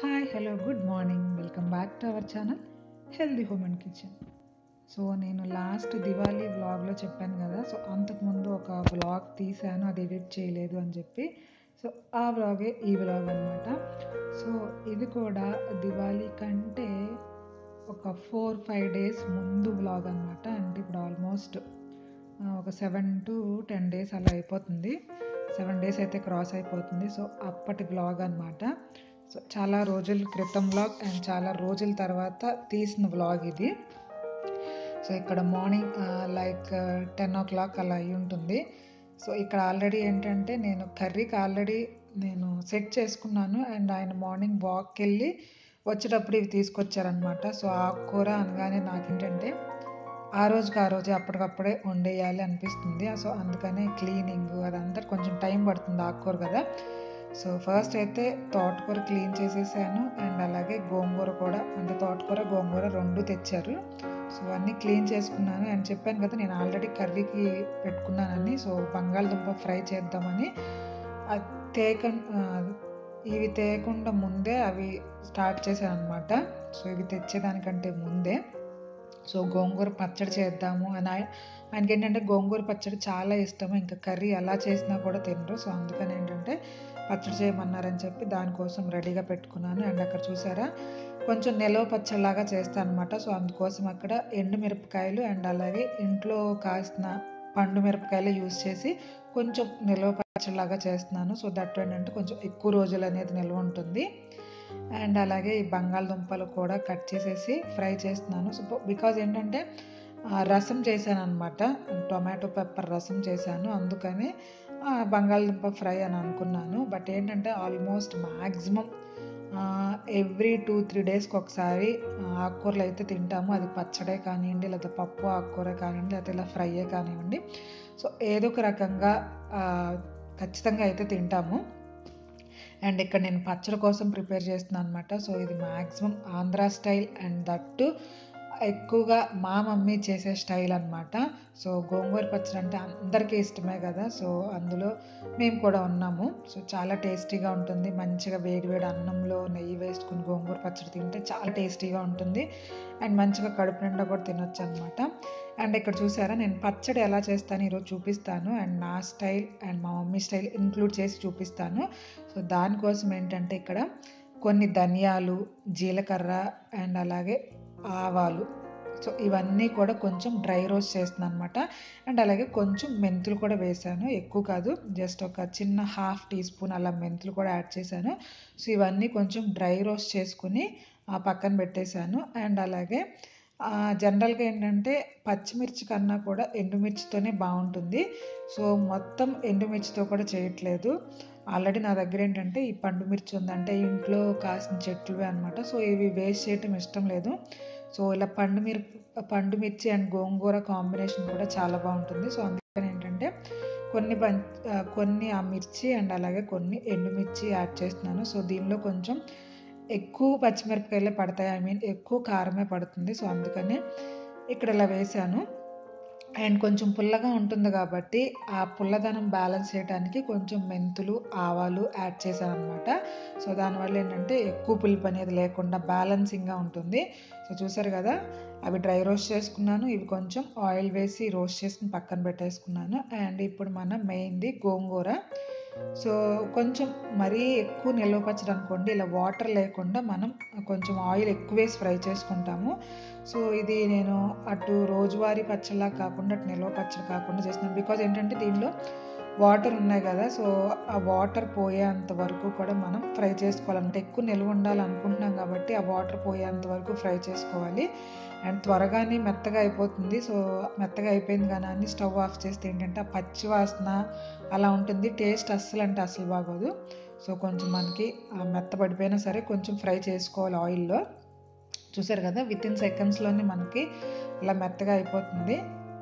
hi hello good morning welcome back to our channel healthy home and kitchen so నేను last Diwali వ్లాగ్లో చెప్పాను కదా so అంతకుముందు ఒక వ్లాగ్ తీశాను అది ఎడిట్ చేయలేదు అని చెప్పి సో ఆ వ్లాగే ఈ వ్లాగ్ అనమాట సో ఇది కూడా దివాళీ కంటే ఒక ఫోర్ ఫైవ్ డేస్ ముందు వ్లాగ్ అనమాట అంటే ఇప్పుడు ఆల్మోస్ట్ ఒక సెవెన్ టు టెన్ డేస్ అలా అయిపోతుంది సెవెన్ డేస్ అయితే క్రాస్ అయిపోతుంది సో అప్పటి వ్లాగ్ అనమాట సో చాలా రోజుల క్రితం వ్లాగ్ అండ్ చాలా రోజుల తర్వాత తీసిన వ్లాగ్ ఇది సో ఇక్కడ morning like ten o'clock అలా అయి ఉంటుంది సో ఇక్కడ ఆల్రెడీ ఏంటంటే నేను కర్రీకి ఆల్రెడీ నేను సెట్ చేసుకున్నాను అండ్ ఆయన మార్నింగ్ వాక్కి వెళ్ళి వచ్చేటప్పుడు ఇవి తీసుకొచ్చారనమాట సో ఆ కూర అనగానే నాకేంటంటే ఆ రోజుకి ఆ రోజే అప్పటికప్పుడే వండేయాలి అనిపిస్తుంది సో అందుకనే క్లీనింగ్ అదంతా కొంచెం టైం పడుతుంది ఆకుకూర కదా సో ఫస్ట్ అయితే తోటకూర క్లీన్ చేసేసాను అండ్ అలాగే గోంగూర కూడా అంటే తోటకూర గోంగూర రెండు తెచ్చారు సో అన్నీ క్లీన్ చేసుకున్నాను అండ్ చెప్పాను కదా నేను ఆల్రెడీ కర్రీకి పెట్టుకున్నానని సో బంగాళదుంప ఫ్రై చేద్దామని అది తేక ఇవి తేయకుండా ముందే అవి స్టార్ట్ చేశాను అనమాట సో ఇవి తెచ్చేదానికంటే ముందే సో గోంగూర పచ్చడి చేద్దాము అని ఆయన ఆయనకి ఏంటంటే గోంగూర పచ్చడి చాలా ఇష్టము ఇంకా కర్రీ ఎలా చేసినా కూడా తినరు సో అందుకని ఏంటంటే పచ్చడి చేయమన్నారని చెప్పి దానికోసం రెడీగా పెట్టుకున్నాను అండ్ అక్కడ చూసారా కొంచెం నిలవ పచ్చడిలాగా చేస్తాను అనమాట సో అందుకోసం అక్కడ ఎండు మిరపకాయలు అండ్ అలాగే ఇంట్లో కాసిన పండు మిరపకాయలు యూస్ చేసి కొంచెం నిల్వ పచ్చడిలాగా చేస్తున్నాను సో దట్ ఏంటంటే కొంచెం ఎక్కువ రోజులు అనేది నిల్వ ఉంటుంది అండ్ అలాగే ఈ బంగాళదుంపలు కూడా కట్ చేసేసి ఫ్రై చేస్తున్నాను సో బికాజ్ ఏంటంటే రసం చేశాను అనమాట టొమాటో పెప్పర్ రసం చేశాను అందుకని బంగాళదుంప ఫ్రై అని అనుకున్నాను బట్ ఏంటంటే almost maximum every two three డేస్కి ఒకసారి ఆకుకూరలు అయితే తింటాము అది పచ్చడే కానివ్వండి లేదా పప్పు ఆకుకూర కానివ్వండి లేదా ఇలా ఫ్రైయే కానివ్వండి సో ఏదో ఒక రకంగా ఖచ్చితంగా అయితే తింటాము అండ్ ఇక్కడ నేను పచ్చడి కోసం ప్రిపేర్ చేస్తున్నాను అనమాట సో ఇది maximum Andhra style and that ఎక్కువగా మా మమ్మీ చేసే స్టైల్ అనమాట సో గోంగూర పచ్చడి అంటే అందరికీ ఇష్టమే కదా సో అందులో మేము కూడా ఉన్నాము సో చాలా టేస్టీగా ఉంటుంది మంచిగా వేడివేడి అన్నంలో నెయ్యి వేసుకుని గోంగూర పచ్చడి తింటే చాలా టేస్టీగా ఉంటుంది అండ్ మంచిగా కడుపు నిండా కూడా తినొచ్చు అనమాట అండ్ ఇక్కడ చూసారా నేను పచ్చడి ఎలా చేస్తాను ఈరోజు చూపిస్తాను అండ్ నా స్టైల్ అండ్ మా మమ్మీ స్టైల్ ఇంక్లూడ్ చేసి చూపిస్తాను సో దానికోసం ఏంటంటే ఇక్కడ కొన్ని ధనియాలు జీలకర్ర అండ్ అలాగే ఆవాలు సో ఇవన్నీ కూడా కొంచెం డ్రై రోస్ట్ చేస్తున్నాను అనమాట అండ్ అలాగే కొంచెం మెంతులు కూడా వేసాను ఎక్కువ కాదు జస్ట్ ఒక చిన్న హాఫ్ టీ స్పూన్ అలా మెంతులు కూడా యాడ్ చేశాను సో ఇవన్నీ కొంచెం డ్రై రోస్ట్ చేసుకుని పక్కన పెట్టేశాను అండ్ అలాగే జనరల్గా ఏంటంటే పచ్చిమిర్చి కన్నా కూడా ఎండుమిర్చితోనే బాగుంటుంది సో మొత్తం ఎండుమిర్చితో కూడా చేయట్లేదు ఆల్రెడీ నా దగ్గర ఏంటంటే ఈ పండు మిర్చి ఉందంటే ఇంట్లో కాసిన చెట్లువే అనమాట సో ఇవి వేస్ట్ చేయటం ఇష్టం లేదు సో ఇలా పండు మిర్ పండు మిర్చి అండ్ గోంగూర కాంబినేషన్ కూడా చాలా బాగుంటుంది సో అందుకని ఏంటంటే కొన్ని పం కొన్ని ఆ మిర్చి అండ్ అలాగే కొన్ని ఎండుమిర్చి యాడ్ చేస్తున్నాను సో దీనిలో కొంచెం ఎక్కువ పచ్చిమిరపకాయలే పడతాయి ఐ మీన్ ఎక్కువ కారమే పడుతుంది సో అందుకని ఇక్కడ ఇలా వేసాను అండ్ కొంచెం పుల్లగా ఉంటుంది కాబట్టి ఆ పుల్లదనం బ్యాలెన్స్ చేయడానికి కొంచెం మెంతులు ఆవాలు యాడ్ చేశాను అనమాట సో దానివల్ల ఏంటంటే ఎక్కువ పులుపు అనేది లేకుండా బ్యాలెన్సింగ్గా ఉంటుంది సో చూసారు కదా అవి డ్రై రోస్ట్ చేసుకున్నాను ఇవి కొంచెం ఆయిల్ వేసి రోస్ట్ చేసుకుని పక్కన పెట్టేసుకున్నాను అండ్ ఇప్పుడు మనం మెయిన్ది గోంగూర సో కొంచెం మరీ ఎక్కువ నిల్వ పచ్చడి అనుకోండి ఇలా వాటర్ లేకుండా మనం కొంచెం ఆయిల్ ఎక్కువ వేసి ఫ్రై చేసుకుంటాము సో ఇది నేను అటు రోజువారీ పచ్చడిలా కాకుండా అటు నిల్వ పచ్చడి కాకుండా చేస్తున్నాను బికాజ్ ఏంటంటే దీనిలో వాటర్ ఉన్నాయి కదా సో ఆ వాటర్ పోయేంత వరకు కూడా మనం ఫ్రై చేసుకోవాలంటే ఎక్కువ నిల్వ ఉండాలనుకుంటున్నాం కాబట్టి ఆ వాటర్ పోయేంత వరకు ఫ్రై చేసుకోవాలి అండ్ త్వరగానే మెత్తగా అయిపోతుంది సో మెత్తగా అయిపోయింది కానీ అన్ని స్టవ్ ఆఫ్ చేస్తే ఏంటంటే ఆ పచ్చి వాసన అలా ఉంటుంది టేస్ట్ అస్సలు అంటే అస్సలు బాగోదు సో కొంచెం మనకి మెత్తబడిపోయినా సరే కొంచెం ఫ్రై చేసుకోవాలి ఆయిల్లో చూసారు కదా విత్ ఇన్ సెకండ్స్లోనే మనకి ఇలా మెత్తగా అయిపోతుంది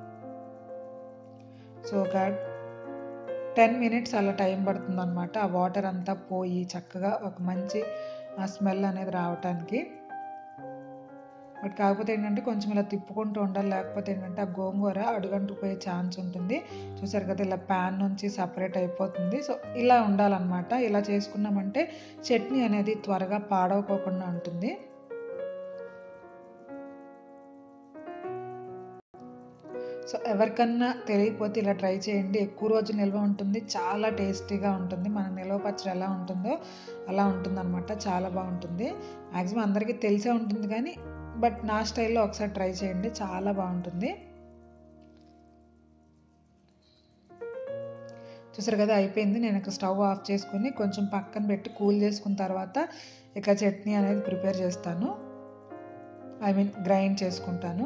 సో ఒక టెన్ మినిట్స్ అలా టైం పడుతుంది అనమాట ఆ వాటర్ అంతా పోయి చక్కగా ఒక మంచి స్మెల్ అనేది రావటానికి బట్ కాకపోతే ఏంటంటే కొంచెం ఇలా తిప్పుకుంటూ ఉండాలి లేకపోతే ఏంటంటే ఆ గోంగూర అడుగంటుకుపోయే ఛాన్స్ ఉంటుంది చూసారు కదా ఇలా ప్యాన్ నుంచి సపరేట్ అయిపోతుంది సో ఇలా ఉండాలన్నమాట ఇలా చేసుకున్నామంటే చట్నీ అనేది త్వరగా పాడవకోకుండా ఉంటుంది సో ఎవరికన్నా తెలియకపోతే ఇలా ట్రై చేయండి ఎక్కువ రోజు నిల్వ ఉంటుంది చాలా టేస్టీగా ఉంటుంది మన నిల్వ పచ్చడి ఎలా ఉంటుందో అలా ఉంటుందన్నమాట చాలా బాగుంటుంది మ్యాక్సిమం అందరికీ తెలిసే ఉంటుంది కానీ బట్ నా స్టైల్లో ఒకసారి ట్రై చేయండి చాలా బాగుంటుంది చూసారు కదా అయిపోయింది నేను ఇక స్టవ్ ఆఫ్ చేసుకుని కొంచెం పక్కన పెట్టి కూల్ చేసుకున్న తర్వాత ఇక చట్నీ అనేది ప్రిపేర్ చేస్తాను ఐ మీన్ గ్రైండ్ చేసుకుంటాను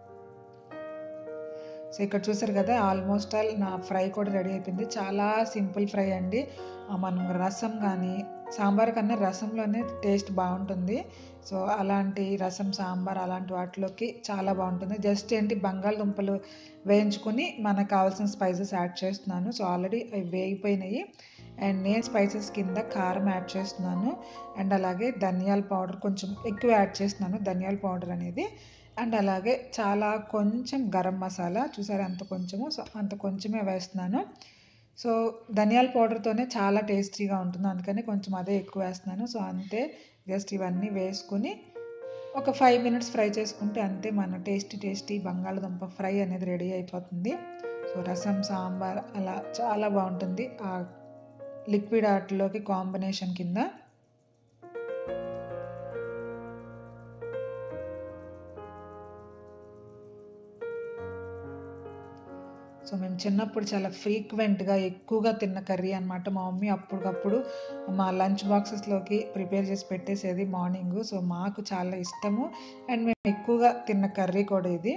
సో ఇక్కడ చూసారు కదా ఆల్మోస్ట్ ఆల్ నా ఫ్రై కూడా రెడీ అయిపోయింది చాలా సింపుల్ ఫ్రై అండి మనం రసం కానీ సాంబార్ కన్నా రసంలోనే టేస్ట్ బాగుంటుంది సో అలాంటి రసం సాంబార్ అలాంటి వాటిలోకి చాలా బాగుంటుంది జస్ట్ ఏంటి బంగాళదుంపలు వేయించుకొని మనకు కావాల్సిన స్పైసెస్ యాడ్ చేస్తున్నాను సో ఆల్రెడీ అవి వేగిపోయినాయి అండ్ నేను స్పైసెస్ కింద కారం యాడ్ చేస్తున్నాను అండ్ అలాగే ధనియాల పౌడర్ కొంచెం ఎక్కువ యాడ్ చేస్తున్నాను ధనియాల పౌడర్ అనేది అండ్ అలాగే చాలా కొంచెం గరం మసాలా చూసారా అంత కొంచెము సో అంత కొంచెమే వేస్తున్నాను సో ధనియాల పౌడర్తోనే చాలా టేస్టీగా ఉంటుంది అందుకని కొంచెం అదే ఎక్కువ వేస్తున్నాను సో అంతే జస్ట్ ఇవన్నీ వేసుకుని ఒక ఫైవ్ మినిట్స్ ఫ్రై చేసుకుంటే అంతే మన టేస్టీ టేస్టీ బంగాళదుంప ఫ్రై అనేది రెడీ అయిపోతుంది సో రసం సాంబార్ అలా చాలా బాగుంటుంది ఆ లిక్విడ్ ఆర్ట్లోకి కాంబినేషన్ కింద సో మేము చిన్నప్పుడు చాలా ఫ్రీక్వెంట్గా ఎక్కువగా తిన్న కర్రీ అనమాట మా మమ్మీ అప్పటికప్పుడు మా లంచ్ బాక్సెస్లోకి ప్రిపేర్ చేసి పెట్టేసేది మార్నింగ్ సో మాకు చాలా ఇష్టము అండ్ మేము ఎక్కువగా తిన్న కర్రీ కూడా ఇది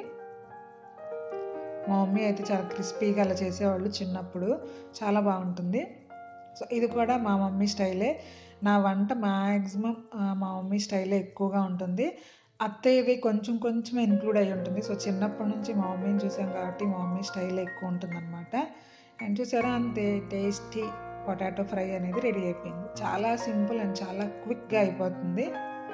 మా మమ్మీ అయితే చాలా క్రిస్పీగా అలా చేసేవాళ్ళు చిన్నప్పుడు చాలా బాగుంటుంది సో ఇది కూడా మా మమ్మీ స్టైలే నా వంట మ్యాక్సిమం మా మమ్మీ స్టైలే ఎక్కువగా ఉంటుంది అత్తయ్యది కొంచెం కొంచెం ఇంక్లూడ్ అయి ఉంటుంది సో చిన్నప్పటి నుంచి మా మమ్మీని చూసాం కాబట్టి మా మమ్మీ స్టైల్ ఎక్కువ ఉంటుంది అనమాట అండ్ చూసారా అంతే టేస్టీ పొటాటో ఫ్రై అనేది రెడీ అయిపోయింది చాలా సింపుల్ అండ్ చాలా క్విక్గా అయిపోతుంది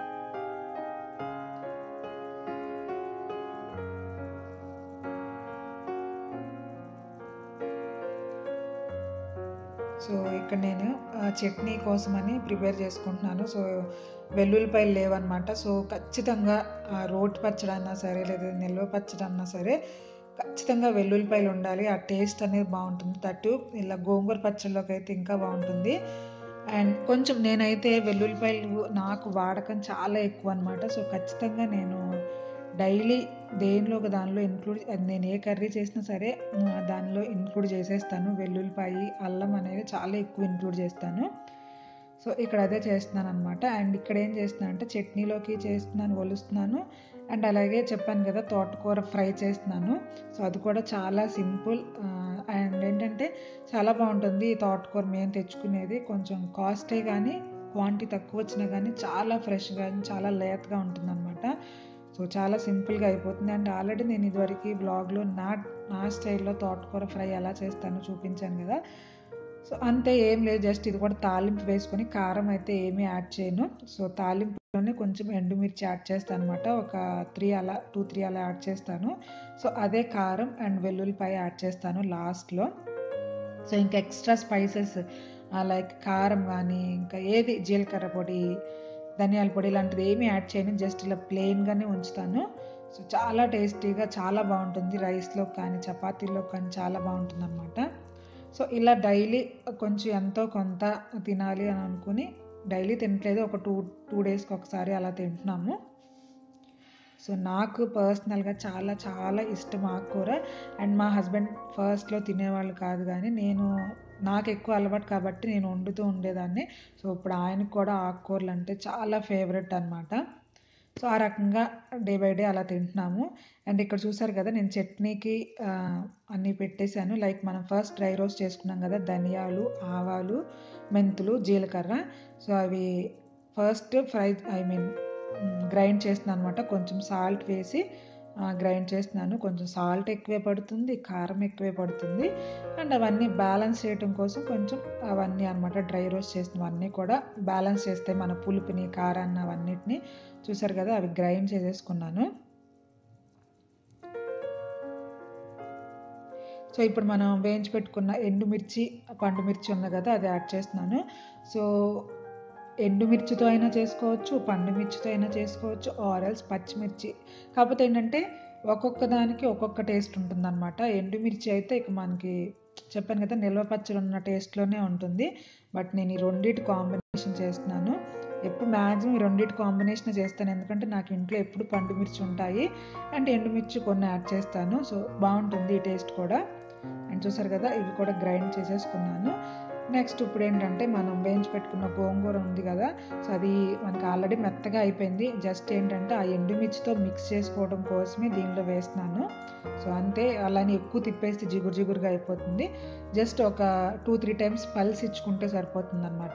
సో ఇక్కడ నేను చట్నీ కోసమని ప్రిపేర్ చేసుకుంటున్నాను సో వెల్లుల్లిపాయలు లేవన్నమాట సో ఖచ్చితంగా రోటి పచ్చడి అన్నా సరే లేదా నిల్వ పచ్చడి అన్నా సరే ఖచ్చితంగా వెల్లుల్లిపాయలు ఉండాలి ఆ టేస్ట్ అనేది బాగుంటుంది తట్టు ఇలా గోంగూర పచ్చడిలోకి అయితే ఇంకా బాగుంటుంది అండ్ కొంచెం నేనైతే వెల్లుల్లిపాయలు నాకు వాడకం చాలా ఎక్కువ అనమాట సో ఖచ్చితంగా నేను డైలీ దేనిలో ఒక దానిలో ఇంక్లూడ్ నేను ఏ కర్రీ చేసినా సరే దానిలో ఇంక్లూడ్ చేసేస్తాను వెల్లుల్లిపాయ అల్లం అనేది చాలా ఎక్కువ ఇంక్లూడ్ చేస్తాను సో ఇక్కడ అదే చేస్తున్నాను అనమాట అండ్ ఇక్కడ ఏం చేస్తున్నాను అంటే చట్నీలోకి చేస్తున్నాను ఒలుస్తున్నాను అండ్ అలాగే చెప్పాను కదా తోటకూర ఫ్రై చేస్తున్నాను సో అది కూడా చాలా సింపుల్ అండ్ ఏంటంటే చాలా బాగుంటుంది ఈ తోటకూర మేము తెచ్చుకునేది కొంచెం కాస్టే కానీ క్వాంటిటీ తక్కువ వచ్చినా కానీ చాలా ఫ్రెష్గా చాలా లేతగా ఉంటుంది అనమాట సో చాలా సింపుల్గా అయిపోతుంది అండ్ ఆల్రెడీ నేను ఇదివరకు బ్లాగ్లో నా నా స్టైల్లో తోటకూర ఫ్రై ఎలా చేస్తానో చూపించాను కదా సో అంతే ఏం లేదు జస్ట్ ఇది కూడా తాలింపు వేసుకొని కారం అయితే ఏమీ యాడ్ చేయను సో తాలింపులోనే కొంచెం ఎండుమిర్చి యాడ్ చేస్తాను అనమాట ఒక త్రీ అలా టూ త్రీ అలా యాడ్ చేస్తాను సో అదే కారం అండ్ వెల్లుల్లిపాయ యాడ్ చేస్తాను లాస్ట్లో సో ఇంకా ఎక్స్ట్రా స్పైసెస్ లైక్ కారం కానీ ఇంకా ఏది జీలకర్ర పొడి ధనియాల పొడి ఇలాంటిది ఏమీ యాడ్ చేయను జస్ట్ ఇలా ప్లెయిన్గానే ఉంచుతాను సో చాలా టేస్టీగా చాలా బాగుంటుంది రైస్లో కానీ చపాతీలో కానీ చాలా బాగుంటుంది అనమాట సో ఇలా డైలీ కొంచెం ఎంతో కొంత తినాలి అని అనుకుని డైలీ తినట్లేదు ఒక టూ టూ డేస్కి ఒకసారి అలా తింటున్నాము సో నాకు పర్సనల్గా చాలా చాలా ఇష్టం ఆకుకూర అండ్ మా హస్బెండ్ ఫస్ట్లో తినేవాళ్ళు కాదు కానీ నేను నాకు ఎక్కువ అలవాటు కాబట్టి నేను వండుతూ ఉండేదాన్ని సో ఇప్పుడు ఆయనకు కూడా ఆకుకూరలు అంటే చాలా ఫేవరెట్ అనమాట సో ఆ రకంగా డే బై డే అలా తింటున్నాము అండ్ ఇక్కడ చూసారు కదా నేను చట్నీకి అన్నీ పెట్టేశాను లైక్ మనం ఫస్ట్ డ్రై రోస్ట్ చేసుకున్నాం కదా ధనియాలు ఆవాలు మెంతులు జీలకర్ర సో అవి first fry I mean grind చేస్తున్నాను అనమాట కొంచెం సాల్ట్ వేసి గ్రైండ్ చేస్తున్నాను కొంచెం సాల్ట్ ఎక్కువే పడుతుంది కారం ఎక్కువే పడుతుంది అండ్ అవన్నీ బ్యాలెన్స్ చేయడం కోసం కొంచెం అవన్నీ అనమాట డ్రై రోస్ట్ చేసినవన్నీ కూడా బ్యాలెన్స్ చేస్తే మన పులుపుని కారాన్ని అవన్నిటిని చూసారు కదా అవి గ్రైండ్ చేసేసుకున్నాను సో ఇప్పుడు మనం వేయించి పెట్టుకున్న ఎండుమిర్చి పండుమిర్చి ఉంది కదా అది యాడ్ చేస్తున్నాను సో ఎండుమిర్చితో అయినా చేసుకోవచ్చు పండుమిర్చితో అయినా చేసుకోవచ్చు ఆరల్స్ పచ్చిమిర్చి కాకపోతే ఏంటంటే ఒక్కొక్క దానికి ఒక్కొక్క టేస్ట్ ఉంటుందన్నమాట ఎండుమిర్చి అయితే ఇక మనకి చెప్పాను కదా నిల్వ పచ్చడి ఉన్న టేస్ట్లోనే ఉంటుంది బట్ నేను ఈ రెండింటి కాంబినేషన్ చేస్తున్నాను ఎప్పుడు మ్యాక్సిమం ఈ రెండింటి కాంబినేషన్ చేస్తాను ఎందుకంటే నాకు ఇంట్లో ఎప్పుడు పండు మిర్చి ఉంటాయి అండ్ ఎండుమిర్చి కొన్ని యాడ్ చేస్తాను సో బాగుంటుంది ఈ టేస్ట్ కూడా అండ్ చూసారు కదా ఇవి కూడా గ్రైండ్ చేసేసుకున్నాను నెక్స్ట్ ఇప్పుడు ఏంటంటే మనం వేయించి పెట్టుకున్న గోంగూర ఉంది కదా సో అది మనకి ఆల్రెడీ మెత్తగా అయిపోయింది జస్ట్ ఏంటంటే ఆ ఎండుమిర్చితో మిక్స్ చేసుకోవడం కోసమే దీనిలో వేస్తున్నాను సో అంతే అలానే ఎక్కువ తిప్పేస్తే జిగురు జిగురుగా అయిపోతుంది జస్ట్ ఒక టూ త్రీ టైమ్స్ పల్స్ ఇచ్చుకుంటే సరిపోతుంది అనమాట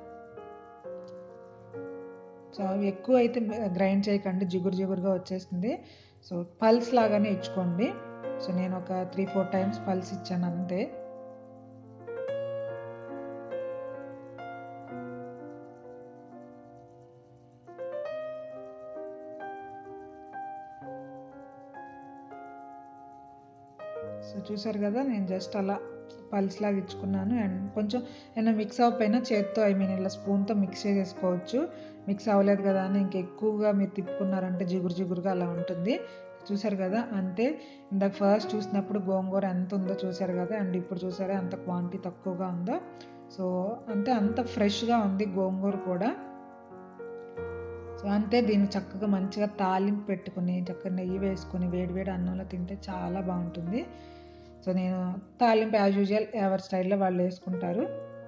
సో ఎక్కువ అయితే గ్రైండ్ చేయకండి జిగురు జిగురుగా వచ్చేస్తుంది సో పల్స్ లాగానే ఇచ్చుకోండి సో నేను ఒక త్రీ ఫోర్ టైమ్స్ పల్స్ ఇచ్చాను అంతే సో చూసారు కదా నేను జస్ట్ అలా పల్స్ లాగా ఇచ్చుకున్నాను అండ్ కొంచెం ఏమైనా మిక్స్ అవ్వకపోయినా చేత్తో ఐ మీన్ ఇలా స్పూన్తో మిక్స్ చేసేసుకోవచ్చు మిక్స్ అవ్వలేదు కదా అని ఇంక ఎక్కువగా మీరు తిప్పుకున్నారంటే జిగురు జిగురుగా అలా ఉంటుంది చూసారు కదా అంతే ఇందాక ఫస్ట్ చూసినప్పుడు గోంగూర ఎంత ఉందో చూసారు కదా అండ్ ఇప్పుడు చూసారా అంత క్వాంటిటీ తక్కువగా ఉందో సో అంటే అంత ఫ్రెష్గా ఉంది గోంగూర కూడా సో అంతే దీన్ని చక్కగా మంచిగా తాలింపు పెట్టుకుని చక్కగా నెయ్యి వేసుకుని వేడివేడి అన్నంలో తింటే చాలా బాగుంటుంది సో నేను తాలింపు యాజ్ యూజువల్ ఎవరి స్టైల్లో వాళ్ళు వేసుకుంటారు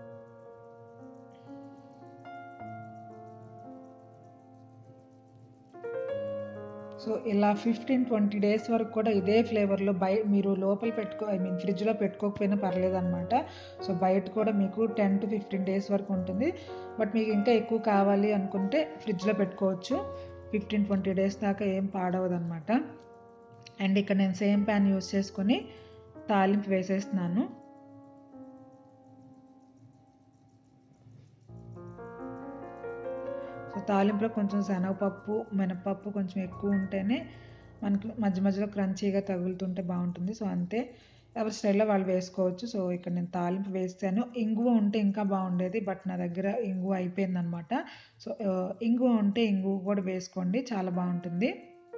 సో ఇలా ఫిఫ్టీన్ ట్వంటీ డేస్ వరకు కూడా ఇదే ఫ్లేవర్లో బయ మీరు లోపల పెట్టుకో ఐ మీన్ ఫ్రిడ్జ్లో పెట్టుకోకపోయినా పర్లేదు అనమాట సో బయట కూడా మీకు టెన్ టు ఫిఫ్టీన్ డేస్ వరకు ఉంటుంది బట్ మీకు ఇంకా ఎక్కువ కావాలి అనుకుంటే ఫ్రిడ్జ్లో పెట్టుకోవచ్చు ఫిఫ్టీన్ ట్వంటీ డేస్ దాకా ఏం పాడవదు అనమాట అండ్ ఇక్కడ నేను సేమ్ ప్యాన్ యూస్ చేసుకొని తాలింపు వేసేస్తున్నాను సో తాలింపులో కొంచెం శనగపప్పు మినపప్పు కొంచెం ఎక్కువ ఉంటేనే మనకి మధ్య మధ్యలో క్రంచీగా తగులుతుంటే బాగుంటుంది సో అంతే ఎవరి స్టైల్లో వాళ్ళు వేసుకోవచ్చు సో ఇక్కడ నేను తాలింపు వేస్తాను ఇంగువ ఉంటే ఇంకా బాగుండేది బట్ నా దగ్గర ఇంగువ అయిపోయిందనమాట సో ఇంగువ ఉంటే ఇంగువ కూడా వేసుకోండి చాలా బాగుంటుంది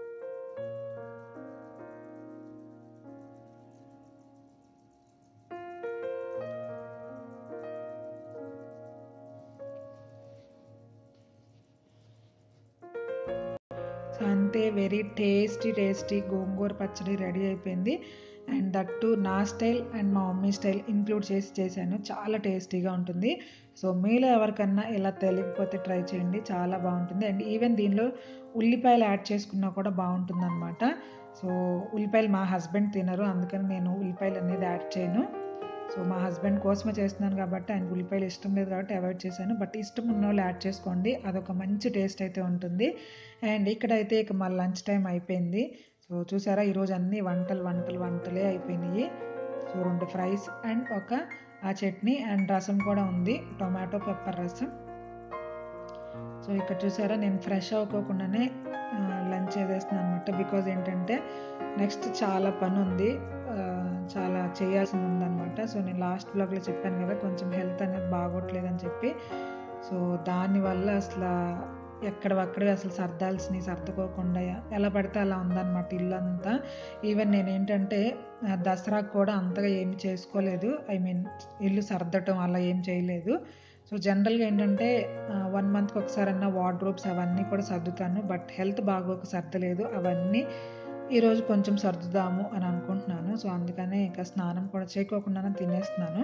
సో అంతే వెరీ టేస్టీ టేస్టీ గోంగూర పచ్చడి రెడీ అయిపోయింది అండ్ దట్టు నా స్టైల్ అండ్ మా మమ్మీ స్టైల్ ఇంక్లూడ్ చేసి చేశాను చాలా టేస్టీగా ఉంటుంది సో మీలో ఎవరికన్నా ఇలా తెలియకపోతే ట్రై చేయండి చాలా బాగుంటుంది అండ్ ఈవెన్ దీనిలో ఉల్లిపాయలు యాడ్ చేసుకున్నా కూడా బాగుంటుంది అనమాట సో ఉల్లిపాయలు మా హస్బెండ్ తినరు అందుకని నేను ఉల్లిపాయలు అనేది యాడ్ చేయను సో మా హస్బెండ్ కోసమే చేస్తున్నాను కాబట్టి ఆయన ఉల్లిపాయలు ఇష్టం లేదు కాబట్టి అవాయిడ్ చేశాను బట్ ఇష్టం ఉన్న వాళ్ళు యాడ్ చేసుకోండి అదొక మంచి టేస్ట్ అయితే ఉంటుంది అండ్ ఇక్కడైతే ఇక మా లంచ్ టైం అయిపోయింది సో చూసారా ఈరోజు అన్ని వంటలు వంటలు వంటలే అయిపోయినాయి సో రెండు ఫ్రైస్ అండ్ ఒక ఆ చట్నీ అండ్ రసం కూడా ఉంది టొమాటో పెప్పర్ రసం సో ఇక్కడ చూసారా నేను ఫ్రెష్ అవ్వకోకుండానే లంచ్ చేసేస్తున్నాను అనమాట బికాజ్ ఏంటంటే నెక్స్ట్ చాలా పని ఉంది చాలా చేయాల్సింది ఉందన్నమాట సో నేను లాస్ట్ బ్లాగ్లో చెప్పాను కదా కొంచెం హెల్త్ అనేది బాగోట్లేదని చెప్పి సో దానివల్ల అసలు ఎక్కడ అక్కడే అసలు సర్దాల్సినవి సర్దుకోకుండా ఎలా పడితే అలా ఉందన్నమాట ఇల్లు అంతా ఈవెన్ నేను ఏంటంటే దసరాకు కూడా అంతగా ఏమి చేసుకోలేదు ఐ మీన్ ఇల్లు సర్దటం అలా ఏం చేయలేదు సో జనరల్గా ఏంటంటే వన్ మంత్కి ఒకసారి అన్న వార్డ్రోబ్స్ అవన్నీ కూడా సర్దుతాను బట్ హెల్త్ బాగోక సర్దలేదు అవన్నీ ఈరోజు కొంచెం సర్దుదాము అని అనుకుంటున్నాను సో అందుకనే ఇంకా స్నానం కూడా చేయకోకుండానే తినేస్తున్నాను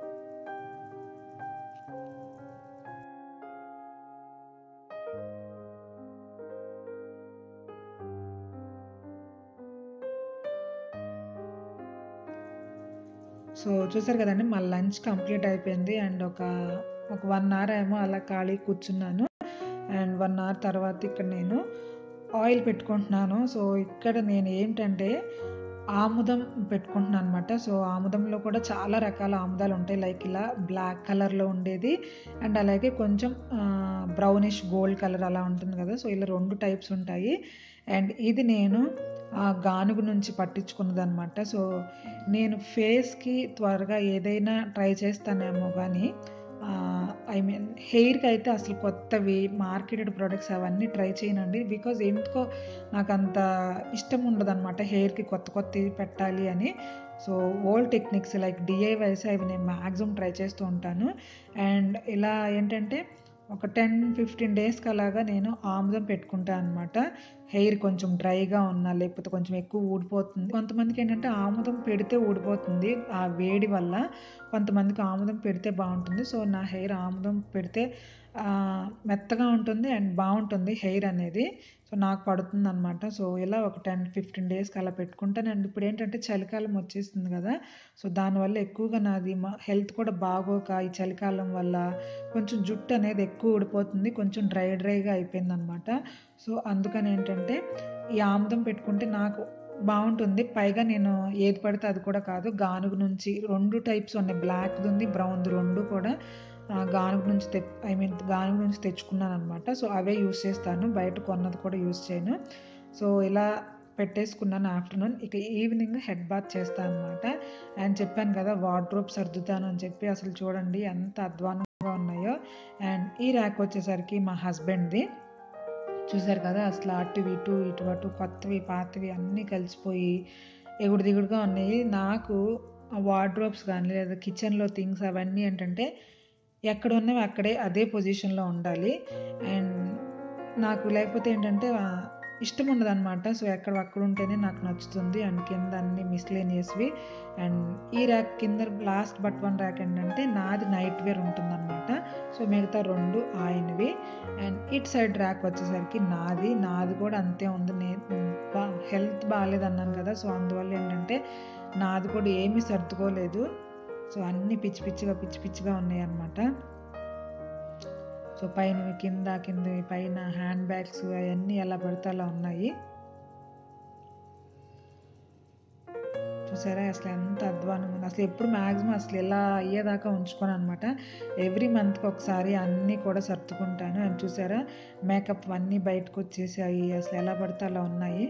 సో చూసారు కదండి మా లంచ్ కంప్లీట్ అయిపోయింది అండ్ ఒక ఒక వన్ అవర్ ఏమో అలా ఖాళీ కూర్చున్నాను అండ్ వన్ అవర్ తర్వాత ఇక్కడ నేను ఆయిల్ పెట్టుకుంటున్నాను సో ఇక్కడ నేను ఏంటంటే ఆముదం పెట్టుకుంటున్నాను అనమాట సో ఆముదంలో కూడా చాలా రకాల ఆముదాలు ఉంటాయి లైక్ ఇలా బ్లాక్ కలర్లో ఉండేది అండ్ అలాగే కొంచెం బ్రౌనిష్ గోల్డ్ కలర్ అలా ఉంటుంది కదా సో ఇలా రెండు టైప్స్ ఉంటాయి అండ్ ఇది నేను ఆ, గానుగు నుంచి పట్టించుకున్నది అనమాట సో నేను ఫేస్కి త్వరగా ఏదైనా ట్రై చేస్తానేమో కానీ ఐ మీన్ హెయిర్కి అయితే అసలు కొత్తవి మార్కెటెడ్ ప్రొడక్ట్స్ అవన్నీ ట్రై చేయనండి బికాజ్ ఎందుకో నాకు అంత ఇష్టం ఉండదు అనమాట హెయిర్కి కొత్త కొత్తవి పెట్టాలి అని so old techniques like DIYs అవి నేను మ్యాక్సిమం ట్రై చేస్తూ ఉంటాను అండ్ ఇలా ఏంటంటే ఒక టెన్ ఫిఫ్టీన్ డేస్కి అలాగా నేను ఆముదం పెట్టుకుంటాను అనమాట హెయిర్ కొంచెం డ్రైగా ఉన్నా లేకపోతే కొంచెం ఎక్కువ ఊడిపోతుంది కొంతమందికి ఏంటంటే ఆముదం పెడితే ఊడిపోతుంది ఆ వేడి వల్ల కొంతమందికి ఆముదం పెడితే బాగుంటుంది సో నా హెయిర్ ఆముదం పెడితే ఆ, మెత్తగా ఉంటుంది అండ్ బాగుంటుంది హెయిర్ అనేది సో నాకు పడుతుంది అనమాట సో ఇలా ఒక టెన్ ఫిఫ్టీన్ డేస్కి అలా పెట్టుకుంటాను అండ్ ఇప్పుడు ఏంటంటే చలికాలం వచ్చేస్తుంది కదా సో దానివల్ల ఎక్కువగా నాది మా హెల్త్ కూడా బాగోక ఈ చలికాలం వల్ల కొంచెం జుట్టు అనేది ఎక్కువ ఊడిపోతుంది కొంచెం డ్రై డ్రైగా అయిపోయింది అనమాట సో అందుకని ఏంటంటే ఈ ఆముదం పెట్టుకుంటే నాకు బాగుంటుంది పైగా నేను ఏది పడితే అది కూడా కాదు గానుగు నుంచి రెండు టైప్స్ ఉన్నాయి బ్లాక్ది ఉంది బ్రౌన్ది రెండు కూడా ఆ, గానుగు నుంచి తె ఐ మీన్ గానుగు నుంచి తెచ్చుకున్నాను అనమాట సో అవే యూస్ చేస్తాను బయట కొన్నది కూడా యూస్ చేయను సో ఇలా పెట్టేసుకున్నాను ఆఫ్టర్నూన్ ఇక ఈవినింగ్ హెడ్ బాత్ చేస్తాను అనమాట అండ్ చెప్పాను కదా వార్డ్రోబ్ సర్దుతాను అని చెప్పి అసలు చూడండి ఎంత అధ్వానంగా ఉన్నాయో అండ్ ఈ ర్యాక్ వచ్చేసరికి మా హస్బెండ్ది చూసారు కదా అసలు అటు ఇటు ఇటు అటు కొత్తవి పాతవి అన్నీ కలిసిపోయి ఎగుడు దిగుడుగా ఉన్నాయి నాకు వార్డ్రోబ్స్ కానీ లేదా కిచెన్లో థింగ్స్ అవన్నీ ఏంటంటే ఎక్కడ ఉన్నవి అక్కడే అదే పొజిషన్లో ఉండాలి అండ్ నాకు లేకపోతే ఏంటంటే ఆ, ఇష్టం ఉండదు అనమాట సో ఎక్కడ అక్కడ ఉంటేనే నాకు నచ్చుతుంది అండ్ కింద అన్ని మిస్లేనియస్వి అండ్ ఈ ర్యాక్ కింద లాస్ట్ బట్ వన్ ర్యాక్ ఏంటంటే నాది నైట్ వేర్ ఉంటుందన్నమాట సో మిగతా రెండు ఆయనవి అండ్ ఇట్ సైడ్ ర్యాక్ వచ్చేసరికి నాది నాది కూడా అంతే ఉంది నేను బా హెల్త్ బాగాలేదన్నాను కదా సో అందువల్ల ఏంటంటే నాది కూడా ఏమీ సర్దుకోలేదు సో అన్నీ పిచ్చి పిచ్చిగా పిచ్చి పిచ్చిగా ఉన్నాయి అన్నమాట సో పైన కింద కింద పైన హ్యాండ్ బ్యాగ్స్ అవన్నీ ఎలా పడితే అలా ఉన్నాయి చూసారా అసలు ఎంత అధ్వానం ఉంది అసలు ఎప్పుడు మ్యాక్సిమం అసలు ఎలా అయ్యేదాకా ఉంచుకోను అనమాట ఎవ్రీ మంత్కి ఒకసారి అన్నీ కూడా సర్దుకుంటాను అండ్ చూసారా మేకప్ అన్నీ బయటకు వచ్చేసాయి అసలు ఎలా పడితే అలా ఉన్నాయి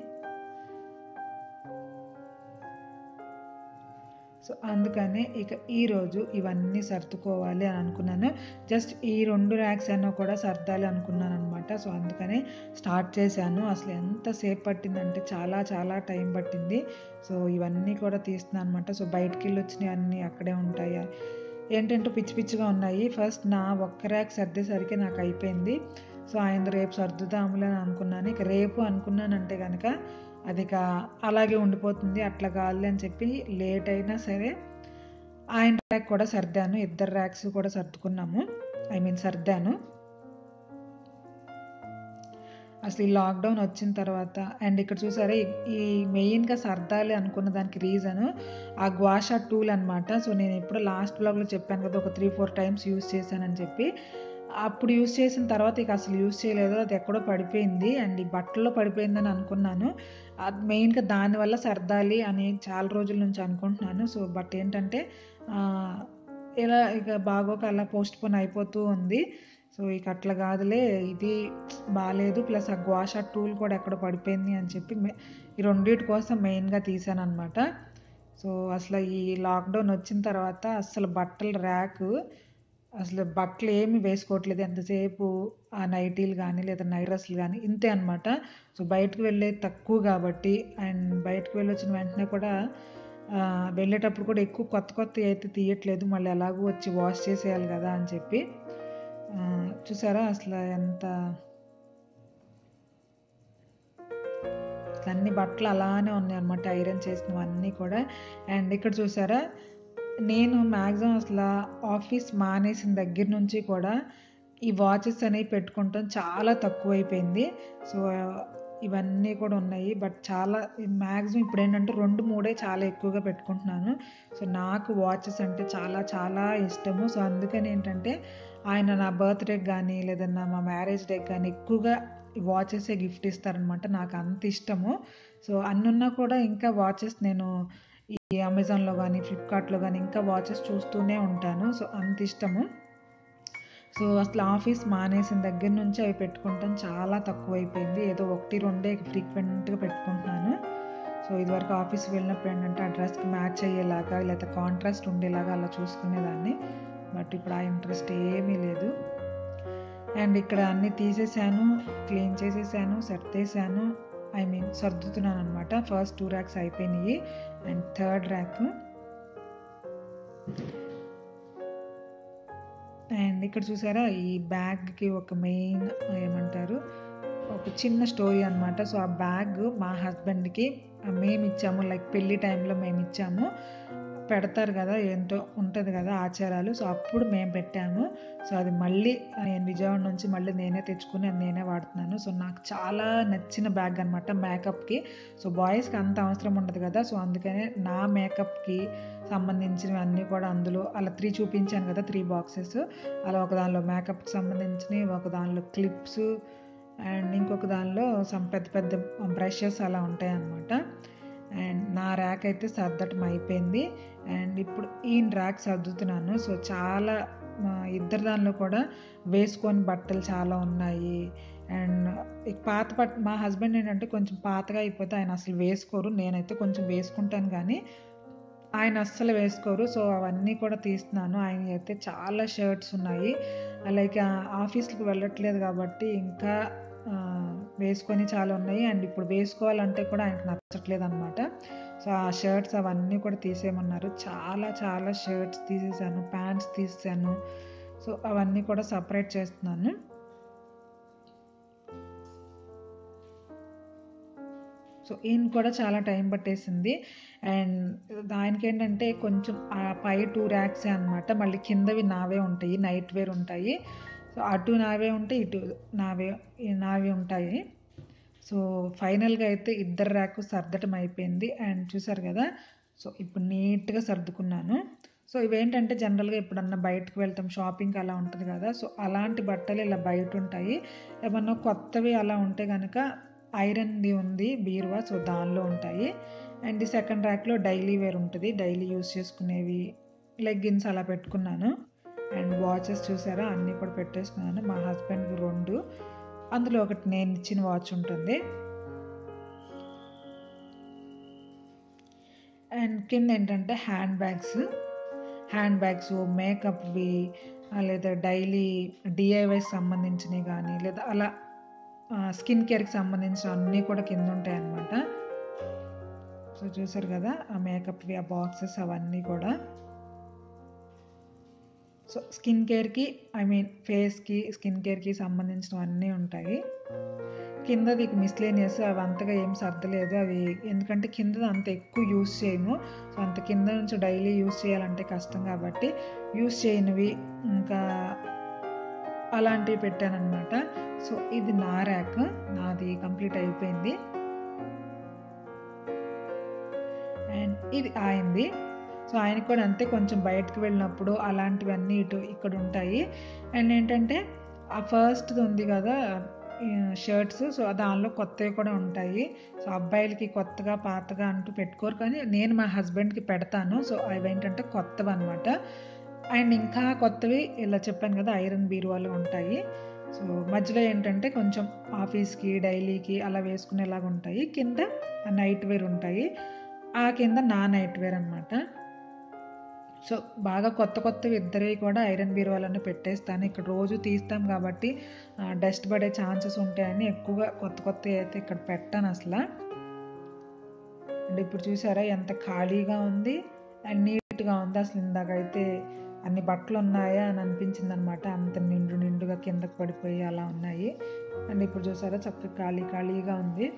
సో అందుకనే ఇక ఈరోజు ఇవన్నీ సర్దుకోవాలి అని అనుకున్నాను జస్ట్ ఈ రెండు ర్యాక్స్ అయినా కూడా సర్దాలి అనుకున్నాను అనమాట సో అందుకనే స్టార్ట్ చేశాను అసలు ఎంతసేపు పట్టిందంటే చాలా చాలా టైం పట్టింది సో ఇవన్నీ కూడా తీస్తున్నాను అనమాట సో బయటికి వెళ్ళి వచ్చినవి అన్నీ అక్కడే ఉంటాయి ఏంటంటే పిచ్చి పిచ్చిగా ఉన్నాయి ఫస్ట్ నా ఒక్క ర్యాక్ సర్దేసరికి నాకు అయిపోయింది సో ఆయన రేపు సర్దుదాములే అని అనుకున్నాను ఇక రేపు అనుకున్నానంటే కనుక అది ఇక అలాగే ఉండిపోతుంది అట్లా కాదు అని చెప్పి లేట్ అయినా సరే ఆయన ర్యాక్ కూడా సర్దాను ఇద్దరు ర్యాక్స్ కూడా సర్దుకున్నాము ఐ మీన్ సర్దాను అసలు ఈ లాక్డౌన్ వచ్చిన తర్వాత అండ్ ఇక్కడ చూసారా ఈ- ఈ మెయిన్గా సర్దాలి అనుకున్న దానికి రీజన్ ఆ గ్వాషా టూల్ అనమాట సో నేను ఎప్పుడు లాస్ట్ బ్లాగ్లో చెప్పాను కదా ఒక త్రీ ఫోర్ టైమ్స్ యూస్ చేశానని చెప్పి అప్పుడు యూస్ చేసిన తర్వాత ఇక అసలు యూస్ చేయలేదు అది ఎక్కడో పడిపోయింది అండ్ ఈ బట్టల్లో పడిపోయిందని అనుకున్నాను అది మెయిన్గా దానివల్ల సర్దాలి అని చాలా రోజుల నుంచి అనుకుంటున్నాను సో బట్ ఏంటంటే ఆ, ఇలా ఇక బాగోక అలా పోస్ట్ పోన్ అయిపోతూ ఉంది సో ఇక అట్లా కాదులే ఇది బాగాలేదు ప్లస్ ఆ గ్వాషా టూల్ కూడా ఎక్కడ పడిపోయింది అని చెప్పి మే- ఈ రెండింటి కోసం మెయిన్గా తీసాను అనమాట సో అసలు ఈ లాక్డౌన్ వచ్చిన తర్వాత అసలు బట్టల ర్యాక్ అసలు బట్టలు ఏమి వేసుకోవట్లేదు ఎంతసేపు ఆ నైటీలు కానీ లేదా నైట్ డ్రెస్లు కానీ ఇంతే అనమాట సో బయటకు వెళ్ళేది తక్కువ కాబట్టి అండ్ బయటకు వెళ్ళి వచ్చిన వెంటనే కూడా ఆ, వెళ్ళేటప్పుడు కూడా ఎక్కువ కొత్త కొత్త అయితే తీయట్లేదు మళ్ళీ ఎలాగో వచ్చి వాష్ చేసేయాలి కదా అని చెప్పి ఆ, చూసారా అసలు ఎంత అసలు అన్ని బట్టలు అలానే ఉన్నాయి అనమాట ఐరన్ చేసినవన్నీ కూడా అండ్ ఇక్కడ చూసారా నేను మ్యాక్సిమం అసలు ఆఫీస్ మానేసిన దగ్గర నుంచి కూడా ఈ వాచెస్ అనేవి పెట్టుకుంటాం చాలా తక్కువైపోయింది సో ఇవన్నీ కూడా ఉన్నాయి బట్ చాలా మ్యాక్సిమం ఇప్పుడు ఏంటంటే రెండు మూడే చాలా ఎక్కువగా పెట్టుకుంటున్నాను సో నాకు వాచెస్ అంటే చాలా చాలా ఇష్టము సో అందుకని ఏంటంటే ఆయన నా బర్త్డేకి కానీ లేదన్నా మా మ్యారేజ్ డేకి కానీ ఎక్కువగా వాచెసే గిఫ్ట్ ఇస్తారనమాట నాకు అంత ఇష్టము సో అన్నున్నా కూడా ఇంకా వాచెస్ నేను ఈ అమెజాన్లో కానీ ఫ్లిప్కార్ట్లో కానీ ఇంకా వాచెస్ చూస్తూనే ఉంటాను సో అంత ఇష్టము సో అసలు ఆఫీస్ మానేసిన దగ్గర నుంచి అవి పెట్టుకుంటాం చాలా తక్కువ అయిపోయింది ఏదో ఒకటి రెండే ఫ్రీక్వెంట్గా పెట్టుకుంటున్నాను సో ఇదివరకు ఆఫీస్కి వెళ్ళినప్పుడు ఏంటంటే ఆ డ్రెస్కి మ్యాచ్ అయ్యేలాగా లేకపోతే కాంట్రాస్ట్ ఉండేలాగా అలా చూసుకునేదాన్ని బట్ ఇప్పుడు ఆ ఇంట్రెస్ట్ ఏమీ లేదు అండ్ ఇక్కడ అన్నీ తీసేసాను క్లీన్ చేసేసాను సర్దేశాను ఐ మీన్ సర్దుతున్నాను అనమాట ఫస్ట్ టూ ర్యాక్స్ అయిపోయినాయి అండ్ థర్డ్ ర్యాక్ అండ్ ఇక్కడ చూసారా ఈ బ్యాగ్కి ఒక మెయిన్ ఏమంటారు ఒక చిన్న స్టోరీ అనమాట సో ఆ బ్యాగ్ మా హస్బెండ్కి మేము ఇచ్చాము లైక్ పెళ్ళి టైంలో మేము ఇచ్చాము పెడతారు కదా ఏంటో ఉంటుంది కదా ఆచారాలు సో అప్పుడు మేము పెట్టాము సో అది మళ్ళీ నేను విజయవాడ నుంచి మళ్ళీ నేనే తెచ్చుకుని అది నేనే వాడుతున్నాను సో నాకు చాలా నచ్చిన బ్యాగ్ అనమాట మేకప్కి సో బాయ్స్కి అంత అవసరం ఉండదు కదా సో అందుకనే నా మేకప్కి సంబంధించినవి అన్నీ కూడా అందులో అలా త్రీ చూపించాను కదా త్రీ బాక్సెస్ అలా ఒక దానిలో మేకప్కి సంబంధించినవి ఒక దానిలో క్లిప్స్ అండ్ ఇంకొక దానిలో సమ్ పెద్ద పెద్ద బ్రషెస్ అలా ఉంటాయి అన్నమాట అండ్ నా ర్యాక్ అయితే సర్దటం అయిపోయింది అండ్ ఇప్పుడు ఈ ర్యాక్ సర్దుతున్నాను సో చాలా ఇద్దరు దానిలో కూడా వేసుకొని బట్టలు చాలా ఉన్నాయి అండ్ పాత బట్ట మా హస్బెండ్ ఏంటంటే కొంచెం పాతగా అయిపోతే ఆయన అసలు వేసుకోరు నేనైతే కొంచెం వేసుకుంటాను కానీ ఆయన అస్సలు వేసుకోరు సో అవన్నీ కూడా తీస్తున్నాను ఆయన అయితే చాలా షర్ట్స్ ఉన్నాయి అలాగే ఆఫీస్కి వెళ్ళట్లేదు కాబట్టి ఇంకా వేసుకొని చాలా ఉన్నాయి అండ్ ఇప్పుడు వేసుకోవాలంటే కూడా ఆయనకు నచ్చట్లేదు అనమాట సో ఆ షర్ట్స్ అవన్నీ కూడా తీసేయమన్నారు చాలా చాలా షర్ట్స్ తీసేసాను ప్యాంట్స్ తీసాను సో అవన్నీ కూడా సపరేట్ చేస్తున్నాను సో ఈయన కూడా చాలా టైం పట్టేసింది అండ్ దానికి ఏంటంటే కొంచెం ఆ పై టూ ర్యాక్సే అనమాట మళ్ళీ కిందవి నావే ఉంటాయి నైట్ వేర్ ఉంటాయి సో అటు నావే ఉంటాయి ఇటు నావే నావే ఉంటాయి సో ఫైనల్గా అయితే ఇద్దరు ర్యాక్ సర్దటం అయిపోయింది అండ్ చూసారు కదా సో ఇప్పుడు నీట్గా సర్దుకున్నాను సో ఇవేంటంటే జనరల్గా ఎప్పుడన్నా బయటకు వెళ్తాం షాపింగ్ అలా ఉంటుంది కదా సో అలాంటి బట్టలు ఇలా బయట ఉంటాయి ఏమన్నా కొత్తవి అలా ఉంటే కనుక ఐరన్ది ఉంది బీరువా సో దానిలో ఉంటాయి అండ్ ఈ సెకండ్ ర్యాక్లో డైలీ వేర్ ఉంటుంది డైలీ యూస్ చేసుకునేవి లెగ్గిన్స్ అలా పెట్టుకున్నాను అండ్ వాచెస్ చూసారా అన్నీ కూడా పెట్టేసుకున్నాను మా హస్బెండ్కి రెండు అందులో ఒకటి నేను ఇచ్చిన వాచ్ ఉంటుంది అండ్ కింద ఏంటంటే హ్యాండ్ బ్యాగ్స్ హ్యాండ్ బ్యాగ్స్ మేకప్వి లేదా డైలీ డిఐవైస్ సంబంధించినవి కానీ లేదా అలా స్కిన్ కేర్కి సంబంధించిన అన్నీ కూడా కింద ఉంటాయి అన్నమాట సో చూసారు కదా ఆ మేకప్వి ఆ బాక్సెస్ అవన్నీ కూడా సో స్కిన్ కేర్కి ఐ మీన్ ఫేస్కి స్కిన్ కేర్కి సంబంధించినవన్నీ ఉంటాయి కిందది మిస్లేనియస్ అవి అంతగా ఏం సర్దలేదు అవి ఎందుకంటే కింద అంత ఎక్కువ యూస్ చేయము సో అంత కింద నుంచి డైలీ యూస్ చేయాలంటే కష్టం కాబట్టి యూస్ చేయనివి ఇంకా అలాంటివి పెట్టానమాట సో ఇది నా ర్యాక్ నాది కంప్లీట్ అయిపోయింది అండ్ ఇది ఆయింది సో ఆయనకి కూడా అంతే కొంచెం బయటకు వెళ్ళినప్పుడు అలాంటివన్నీ ఇటు ఇక్కడ ఉంటాయి అండ్ ఏంటంటే ఆ ఫస్ట్ది ఉంది కదా షర్ట్స్ సో దానిలో కొత్తవి కూడా ఉంటాయి సో అబ్బాయిలకి కొత్తగా పాతగా అంటూ పెట్టుకోరు కానీ నేను మా హస్బెండ్కి పెడతాను సో అవి ఏంటంటే కొత్తవి అనమాట అండ్ ఇంకా కొత్తవి ఇలా చెప్పాను కదా ఐరన్ బీరువాలు ఉంటాయి సో మధ్యలో ఏంటంటే కొంచెం ఆఫీస్కి డైలీకి అలా వేసుకునేలాగా ఉంటాయి కింద నైట్ వేర్ ఉంటాయి ఆ కింద నా నైట్ వేర్ అనమాట సో బాగా కొత్త కొత్తవి ఇద్దరివి కూడా ఐరన్ బీరువాలోనే పెట్టేస్తాను ఇక్కడ రోజు తీస్తాం కాబట్టి డస్ట్ పడే ఛాన్సెస్ ఉంటాయని ఎక్కువగా కొత్త కొత్తవి అయితే ఇక్కడ పెట్టాను అసలు అండ్ ఇప్పుడు చూసారా ఎంత ఖాళీగా ఉంది అండ్ నీట్గా ఉంది అసలు ఇందాకైతే అన్ని బట్టలు ఉన్నాయా అని అనిపించింది అనమాట అంత నిండు నిండుగా కిందకు పడిపోయి అలా ఉన్నాయి అండ్ ఇప్పుడు చూసారా చక్కగా ఖాళీ ఖాళీగా ఉంది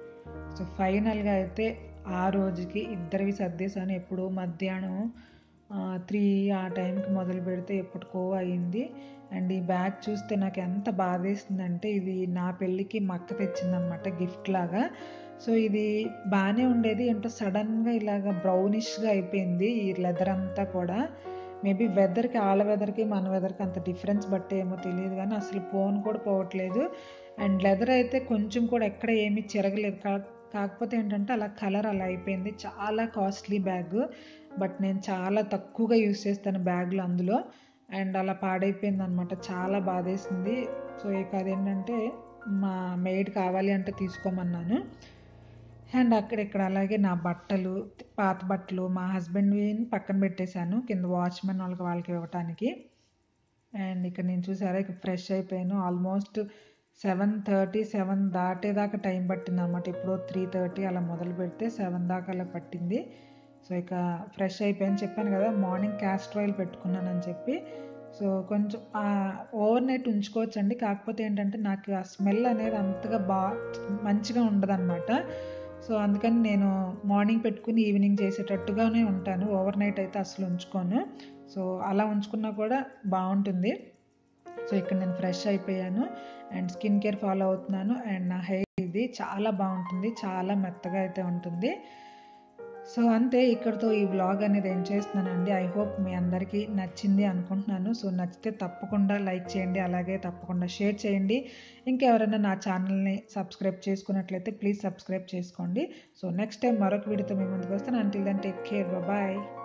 సో ఫైనల్గా అయితే ఆ రోజుకి ఇద్దరివి సర్దేశాను ఎప్పుడో మధ్యాహ్నం త్రీ ఆ టైంకి మొదలు పెడితే ఎప్పటికో అయింది అండ్ ఈ బ్యాగ్ చూస్తే నాకు ఎంత బాధేస్తుందంటే ఇది నా పెళ్ళికి మా అక్క తెచ్చిందనమాట గిఫ్ట్ లాగా సో ఇది బాగానే ఉండేది ఏంటో సడన్గా ఇలాగ బ్రౌనిష్గా అయిపోయింది ఈ లెదర్ అంతా కూడా మేబీ వెదర్కి వాళ్ళ వెదర్కి మన వెదర్కి అంత డిఫరెన్స్ బట్టి ఏమో తెలియదు కానీ అసలు ఫోన్ కూడా పోవట్లేదు అండ్ లెదర్ అయితే కొంచెం కూడా ఎక్కడ ఏమీ చిరగలేదు కా కాకపోతే ఏంటంటే అలా కలర్ అలా అయిపోయింది చాలా కాస్ట్లీ బ్యాగ్ బట్ నేను చాలా తక్కువగా యూస్ చేస్తాను బ్యాగ్లు అందులో అండ్ అలా పాడైపోయింది అనమాట చాలా బాధేసింది సో ఇక అదేంటంటే మా మెయిడ్ కావాలి అంటే తీసుకోమన్నాను అండ్ అక్కడిక్కడ అలాగే నా బట్టలు పాత బట్టలు మా హస్బెండ్వి పక్కన పెట్టేశాను కింద వాచ్మెన్ వాళ్ళకి వాళ్ళకి ఇవ్వటానికి అండ్ ఇక్కడ నేను చూసారా ఇక ఫ్రెష్ అయిపోయాను ఆల్మోస్ట్ సెవెన్ థర్టీ సెవెన్ దాటేదాకా టైం పట్టింది అనమాట ఇప్పుడు త్రీ థర్టీ అలా మొదలు పెడితే సెవెన్ దాకా అలా పట్టింది సో ఇక ఫ్రెష్ అయిపోయాను చెప్పాను కదా మార్నింగ్ క్యాస్టర్ ఆయిల్ పెట్టుకున్నానని చెప్పి సో కొంచెం ఓవర్ నైట్ ఉంచుకోవచ్చు అండి కాకపోతే ఏంటంటే నాకు ఆ స్మెల్ అనేది అంతగా బా మంచిగా ఉండదన్నమాట సో అందుకని నేను మార్నింగ్ పెట్టుకుని ఈవినింగ్ చేసేటట్టుగానే ఉంటాను ఓవర్ నైట్ అయితే అసలు ఉంచుకోను సో అలా ఉంచుకున్నా కూడా బాగుంటుంది సో ఇక్కడ నేను ఫ్రెష్ అయిపోయాను అండ్ స్కిన్ కేర్ ఫాలో అవుతున్నాను అండ్ నా హెయిర్ ఇది చాలా బాగుంటుంది చాలా మెత్తగా అయితే ఉంటుంది సో అంతే ఇక్కడతో ఈ వ్లాగ్ అనేది ఏం చేస్తున్నానండి ఐ హోప్ మీ అందరికీ నచ్చింది అనుకుంటున్నాను సో నచ్చితే తప్పకుండా లైక్ చేయండి అలాగే తప్పకుండా షేర్ చేయండి ఇంకెవరైనా నా ఛానల్ని సబ్స్క్రైబ్ చేసుకున్నట్లయితే ప్లీజ్ సబ్స్క్రైబ్ చేసుకోండి సో నెక్స్ట్ టైం మరొక వీడియోతో మీ ముందుకు వస్తాను until then take care bye